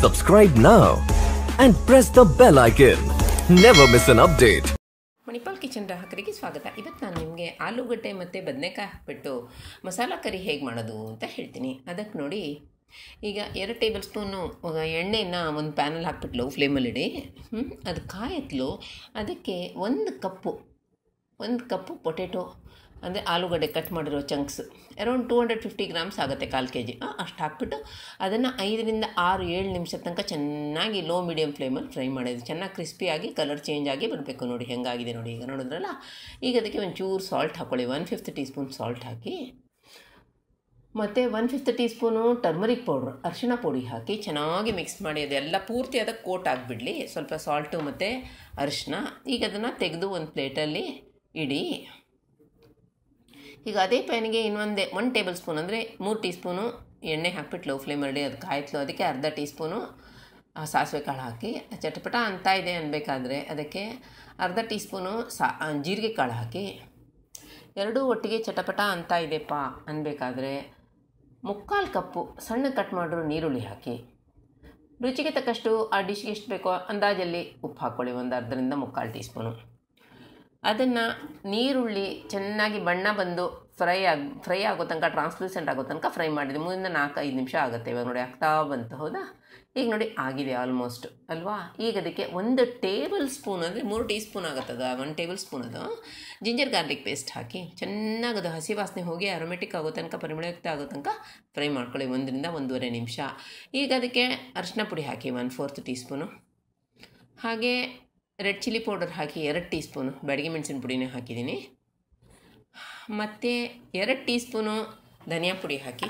Subscribe now and press the bell icon. Never miss an update. Manipal kitchen ಗ್ರಾಹಕರಿಗೆ ಸ್ವಾಗತ ಇವತ್ತು ನಾನು ನಿಮಗೆ ಆಲೂಗಡ್ಡೆ ಮತ್ತು ಬದನೆಕಾಯಿ ಹಾಕ್ಬಿಟ್ಟು ಮಸಾಲ ಕರಿ ಹೇಗೆ ಮಾಡೋದು ಅಂತ ಹೇಳ್ತೀನಿ ಅದಕ್ಕೆ ನೋಡಿ ಈಗ ಎರಡು ಟೇಬಲ್ ಸ್ಪೂನು ಎಣ್ಣೆನ ಒಂದು ಪ್ಯಾನಲ್ಲಿ ಹಾಕ್ಬಿಟ್ಟು ಲೋ ಫ್ಲೇಮಲ್ಲಿಡಿ ಹ್ಮ್, ಅದು ಕಾಯತ್ಲು ಅದಕ್ಕೆ ಒಂದು ಕಪ್ಪು ಒಂದು ಕಪ್ಪು ಪೊಟೆಟೊ ಅಂದರೆ ಆಲೂಗಡ್ಡೆ ಕಟ್ ಮಾಡಿರೋ chunks around two hundred fifty grams ಆಗುತ್ತೆ ಕಾಲು ಕೆ ಜಿ ಅಷ್ಟು ಹಾಕ್ಬಿಟ್ಟು ಅದನ್ನು ಐದರಿಂದ ಆರು ಏಳು ನಿಮಿಷ ತನಕ ಚೆನ್ನಾಗಿ ಲೋ ಮೀಡಿಯಮ್ ಫ್ಲೇಮಲ್ಲಿ ಫ್ರೈ ಮಾಡೋದು ಚೆನ್ನಾಗಿ ಕ್ರಿಸ್ಪಿಯಾಗಿ ಕಲರ್ ಚೇಂಜ್ ಆಗಿ ಬರಬೇಕು ನೋಡಿ ಹೆಂಗಾಗಿದೆ ನೋಡಿ ಈಗ ನೋಡಿದ್ರಲ್ಲ ಈಗ ಅದಕ್ಕೆ ಒಂಚೂರು ಸಾಲ್ಟ್ ಹಾಕ್ಕೊಳ್ಳಿ one fifth teaspoon salt ಹಾಕಿ ಮತ್ತು one fifth teaspoon turmeric powder ಅರಿಶಿಣ ಪುಡಿ ಹಾಕಿ ಚೆನ್ನಾಗಿ ಮಿಕ್ಸ್ ಮಾಡಿ ಅದೆಲ್ಲ ಪೂರ್ತಿ ಅದಕ್ಕೆ ಕೋಟ್ ಆಗಿಬಿಡಲಿ ಸ್ವಲ್ಪ ಸಾಲ್ಟು ಮತ್ತು ಅರಿಶಿಣ ಈಗ ಅದನ್ನು ತೆಗೆದು ಒಂದು ಪ್ಲೇಟಲ್ಲಿ ಇಡಿ ಈಗ ಅದೇ ಪ್ಯಾನಿಗೆ ಇನ್ನೊಂದೇ ಒನ್ ಟೇಬಲ್ ಸ್ಪೂನ್ ಅಂದರೆ ಮೂರು ಟೀ ಸ್ಪೂನು ಎಣ್ಣೆ ಹಾಕ್ಬಿಟ್ಟು ಲೋ ಫ್ಲೇಮಲ್ಲಿ ಅದು ಕಾಯ್ತಲು ಅದಕ್ಕೆ ಅರ್ಧ ಟೀ ಸ್ಪೂನು ಆ ಸಾಸಿವೆ ಕಾಳು ಹಾಕಿ ಚಟಪಟ ಅಂತ ಇದೆ ಅನ್ಬೇಕಾದ್ರೆ ಅದಕ್ಕೆ ಅರ್ಧ ಟೀ ಸ್ಪೂನು ಸಾ ಆ, ಜೀರಿಗೆ ಕಾಳು ಹಾಕಿ ಎರಡೂ ಒಟ್ಟಿಗೆ ಚಟಪಟ ಅಂತ ಇದೆಪ್ಪ ಅನ್ಬೇಕಾದ್ರೆ ಮುಕ್ಕಾಲು ಕಪ್ಪು ಸಣ್ಣ ಕಟ್ ಮಾಡಿರೋ ನೀರುಳ್ಳಿ ಹಾಕಿ ರುಚಿಗೆ ತಕ್ಕಷ್ಟು ಆ ಡಿಶ್ಗೆ ಎಷ್ಟು ಬೇಕೋ ಅಂದಾಜಲ್ಲಿ ಉಪ್ಪು ಹಾಕ್ಕೊಳ್ಳಿ ಒಂದು ಅರ್ಧರಿಂದ ಮುಕ್ಕಾಲು ಟೀ ಸ್ಪೂನು ಅದನ್ನು ನೀರುಳ್ಳಿ ಚೆನ್ನಾಗಿ ಬಣ್ಣ ಬಂದು ಫ್ರೈ ಆಗಿ ಫ್ರೈ ಆಗೋ ತನಕ ಟ್ರಾನ್ಸ್ಲೂಸೆಂಟ್ ಆಗೋ ತನಕ ಫ್ರೈ ಮಾಡಿದೆ ಮುಂದಿನ ನಾಲ್ಕು ಐದು ನಿಮಿಷ ಆಗುತ್ತೆ ಇವಾಗ ನೋಡಿ ಆಗ್ತಾ ಬಂತು ಹೌದಾ ಈಗ ನೋಡಿ ಆಗಿದೆ ಆಲ್ಮೋಸ್ಟ್ ಅಲ್ವಾ ಈಗ ಅದಕ್ಕೆ ಒಂದು ಟೇಬಲ್ ಸ್ಪೂನ್ ಅಂದರೆ ಮೂರು ಟೀ ಸ್ಪೂನ್ ಆಗುತ್ತದ ಒಂದು ಟೇಬಲ್ ಸ್ಪೂನ್ ಅದು ಜಿಂಜರ್ ಗಾರ್ಲಿಕ್ ಪೇಸ್ಟ್ ಹಾಕಿ ಚೆನ್ನಾಗಿ ಅದು ಹಸಿ ವಾಸನೆ ಹೋಗಿ ಅರೋಮೆಟಿಕ್ ಆಗೋ ತನಕ ಪರಿಮಳಯುಕ್ತ ಆಗೋ ತನಕ ಫ್ರೈ ಮಾಡ್ಕೊಳ್ಳಿ ಒಂದರಿಂದ ಒಂದೂವರೆ ನಿಮಿಷ ಈಗ ಅದಕ್ಕೆ ಅರಿಶಿನ ಪುಡಿ ಹಾಕಿ ಒನ್ ಫೋರ್ತ್ ಟೀ ಸ್ಪೂನು ಹಾಗೆ ರೆಡ್ ಚಿಲ್ಲಿ ಪೌಡರ್ ಹಾಕಿ ಎರಡು ಟೀ ಸ್ಪೂನು ಬ್ಯಾಡಗಿ ಮೆಣಸಿನ ಪುಡಿನೇ ಹಾಕಿದ್ದೀನಿ ಮತ್ತು ಎರಡು ಟೀ ಸ್ಪೂನು ಧನಿಯಾ ಪುಡಿ ಹಾಕಿ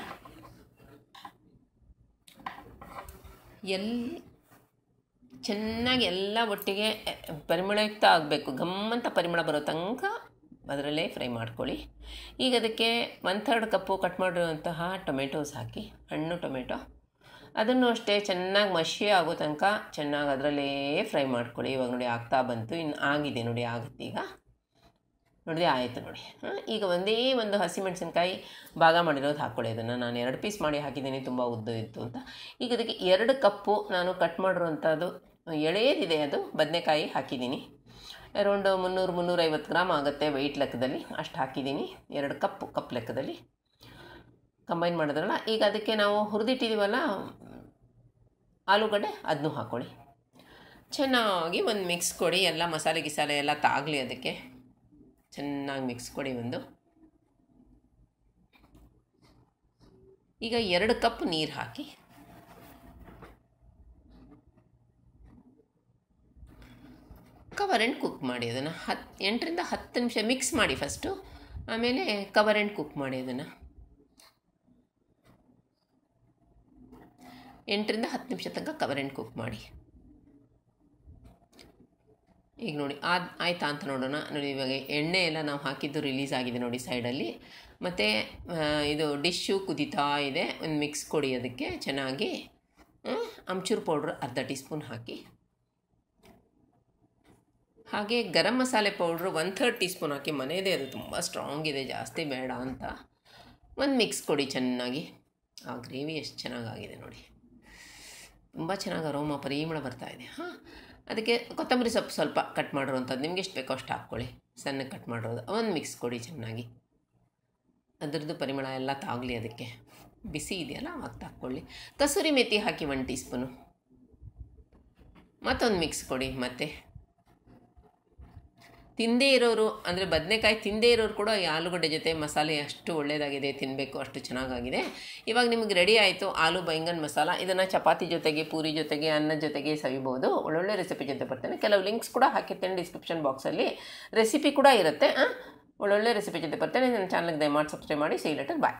ಎಲ್ ಚೆನ್ನಾಗಿ ಎಲ್ಲ ಒಟ್ಟಿಗೆ ಪರಿಮಳಯುಕ್ತ ಆಗಬೇಕು ಗಮ್ಮಂತ ಪರಿಮಳ ಬರೋ ತನಕ ಅದರಲ್ಲೇ ಫ್ರೈ ಮಾಡ್ಕೊಳ್ಳಿ ಈಗ ಅದಕ್ಕೆ ಒನ್ ಥರ್ಡ್ ಕಪ್ಪು ಕಟ್ ಮಾಡಿರುವಂತಹ ಟೊಮೆಟೊಸ್ ಹಾಕಿ ಹಣ್ಣು ಟೊಮೆಟೊ ಅದನ್ನು ಅಷ್ಟೇ ಚೆನ್ನಾಗಿ ಮಷಿ ಆಗೋ ತನಕ ಚೆನ್ನಾಗಿ ಅದರಲ್ಲೇ ಫ್ರೈ ಮಾಡ್ಕೊಳ್ಳಿ ಇವಾಗ ನೋಡಿ ಆಗ್ತಾ ಬಂತು ಇನ್ನು ಆಗಿದೆ ನೋಡಿ ಆಗುತ್ತೆ ಈಗ ನೋಡಿದೆ ಆಯಿತು ನೋಡಿ ಹಾಂ ಈಗ ಒಂದೇ ಒಂದು ಹಸಿಮೆಣಸಿನ್ಕಾಯಿ ಭಾಗ ಮಾಡಿರೋದು ಹಾಕ್ಕೊಳ್ಳಿ ಅದನ್ನು ನಾನು ಎರಡು ಪೀಸ್ ಮಾಡಿ ಹಾಕಿದ್ದೀನಿ ತುಂಬ ಉದ್ದ ಇತ್ತು ಅಂತ ಈಗ ಅದಕ್ಕೆ ಎರಡು ಕಪ್ಪು ನಾನು ಕಟ್ ಮಾಡಿರುವಂಥದ್ದು ಎಳೆಯದಿದೆ ಅದು ಬದನೆಕಾಯಿ ಹಾಕಿದ್ದೀನಿ ಅರೌಂಡ್ ಮುನ್ನೂರು ಮುನ್ನೂರೈವತ್ತು ಗ್ರಾಮ್ ಆಗುತ್ತೆ ವೆಯ್ಟ್ ಲೆಕ್ಕದಲ್ಲಿ ಅಷ್ಟು ಹಾಕಿದ್ದೀನಿ ಎರಡು ಕಪ್ಪು ಕಪ್ ಲೆಕ್ಕದಲ್ಲಿ ಕಂಬೈನ್ ಮಾಡಿದ್ರಲ್ಲ ಈಗ ಅದಕ್ಕೆ ನಾವು ಹುರಿದಿಟ್ಟಿದ್ದೀವಲ್ಲ ಆಲೂಗಡ್ಡೆ ಅದನ್ನೂ ಹಾಕ್ಕೊಳ್ಳಿ ಚೆನ್ನಾಗಿ ಒಂದು ಮಿಕ್ಸ್ ಕೊಡಿ ಎಲ್ಲ ಮಸಾಲೆ ಗಿಸಾಲೆ ಎಲ್ಲ ತಾಗಲಿ ಅದಕ್ಕೆ ಚೆನ್ನಾಗಿ ಮಿಕ್ಸ್ ಕೊಡಿ ಒಂದು ಈಗ ಎರಡು ಕಪ್ ನೀರು ಹಾಕಿ ಕವರ್ ಆ್ಯಂಡ್ ಕುಕ್ ಮಾಡಿ ಅದನ್ನು ಹತ್ತು ಎಂಟರಿಂದ ಹತ್ತು ನಿಮಿಷ ಮಿಕ್ಸ್ ಮಾಡಿ ಫಸ್ಟು ಆಮೇಲೆ ಕವರ್ ಆ್ಯಂಡ್ ಕುಕ್ ಮಾಡಿ ಅದನ್ನು ಎಂಟರಿಂದ ಹತ್ತು ನಿಮಿಷ ತನಕ ಕವರ್ ಆ್ಯಂಡ್ ಕುಕ್ ಮಾಡಿ ಈಗ ನೋಡಿ ಆದ ಆಯ್ತಾ ಅಂತ ನೋಡೋಣ ನೋಡಿ ಇವಾಗ ಎಣ್ಣೆ ಎಲ್ಲ ನಾವು ಹಾಕಿದ್ದು ರಿಲೀಸ್ ಆಗಿದೆ ನೋಡಿ ಸೈಡಲ್ಲಿ ಮತ್ತು ಇದು ಡಿಶ್ಶು ಕುದೀತಾ ಇದೆ ಒಂದು ಮಿಕ್ಸ್ ಕೊಡಿ ಅದಕ್ಕೆ ಚೆನ್ನಾಗಿ ಹ್ಮ್, ಅಮ್ಚೂರು ಪೌಡ್ರ್ ಅರ್ಧ ಟೀ ಸ್ಪೂನ್ ಹಾಕಿ ಹಾಗೆ garam masala powder one third teaspoon ಹಾಕಿ ಮನೆಯದೇ ಅದು ತುಂಬ ಸ್ಟ್ರಾಂಗ್ ಇದೆ ಜಾಸ್ತಿ ಬೇಡ ಅಂತ ಒಂದು ಮಿಕ್ಸ್ ಕೊಡಿ ಚೆನ್ನಾಗಿ ಆ ಗ್ರೇವಿ ಎಷ್ಟು ಚೆನ್ನಾಗಾಗಿದೆ ನೋಡಿ ತುಂಬ ಚೆನ್ನಾಗಿ ಅರೋಮ ಪರಿಮಳ ಬರ್ತಾ ಇದೆ ಹಾಂ ಅದಕ್ಕೆ ಕೊತ್ತಂಬರಿ ಸೊಪ್ಪು ಸ್ವಲ್ಪ ಕಟ್ ಮಾಡಿರುವಂಥದ್ದು ನಿಮ್ಗೆ ಎಷ್ಟು ಬೇಕೋ ಅಷ್ಟು ಹಾಕ್ಕೊಳ್ಳಿ ಸಣ್ಣಗೆ ಕಟ್ ಮಾಡಿರೋದು ಒಂದು ಮಿಕ್ಸ್ ಕೊಡಿ ಚೆನ್ನಾಗಿ ಅದರದ್ದು ಪರಿಮಳ ಎಲ್ಲ ತಾಗಲಿ ಅದಕ್ಕೆ ಬಿಸಿ ಇದೆಯಲ್ಲ ಅವಾಗ ಹಾಕ್ಕೊಳ್ಳಿ ಕಸೂರಿ ಮೆಥಿ ಹಾಕಿ ಒನ್ ಟೀ ಸ್ಪೂನು ಮತ್ತೊಂದು ಮಿಕ್ಸ್ ಕೊಡಿ ಮತ್ತೆ ತಿಂದೇ ಇರೋರು ಅಂದರೆ ಬದನೆಕಾಯಿ ತಿಂದೇ ಇರೋರು ಕೂಡ ಈ ಆಲೂಗಡ್ಡೆ ಜೊತೆ ಮಸಾಲೆ ಅಷ್ಟು ಒಳ್ಳೆಯದಾಗಿದೆ ತಿನ್ನಬೇಕು ಅಷ್ಟು ಚೆನ್ನಾಗಾಗಿದೆ ಇವಾಗ ನಿಮಗೆ ರೆಡಿ ಆಯಿತು ಆಲೂ ಬೈಂಗನ್ ಮಸಾಲ ಇದನ್ನು ಚಪಾತಿ ಜೊತೆಗೆ ಪೂರಿ ಜೊತೆಗೆ ಅನ್ನದ ಜೊತೆಗೆ ಸವಿಬೋದು ಒಳ್ಳೊಳ್ಳೆ ರೆಸಿಪಿ ಜೊತೆ ಬರ್ತೇನೆ ಕೆಲವು ಲಿಂಕ್ಸ್ ಕೂಡ ಹಾಕಿರ್ತೇನೆ ಡಿಸ್ಕ್ರಿಪ್ಷನ್ ಬಾಕ್ಸಲ್ಲಿ ರೆಸಿಪಿ ಕೂಡ ಇರುತ್ತೆ ಆ? ಒಳ್ಳೊಳ್ಳೆ ರೆಸಿಪಿ ಜೊತೆ ಬರ್ತೇನೆ ನನ್ನ ಚಾನಲ್ಗೆ ದಯಮಾಡಿ ಸಬ್ಸ್ಕ್ರೈಬ್ ಮಾಡಿ ಸಿ ಲೆಟರ್ ಬಾಯ್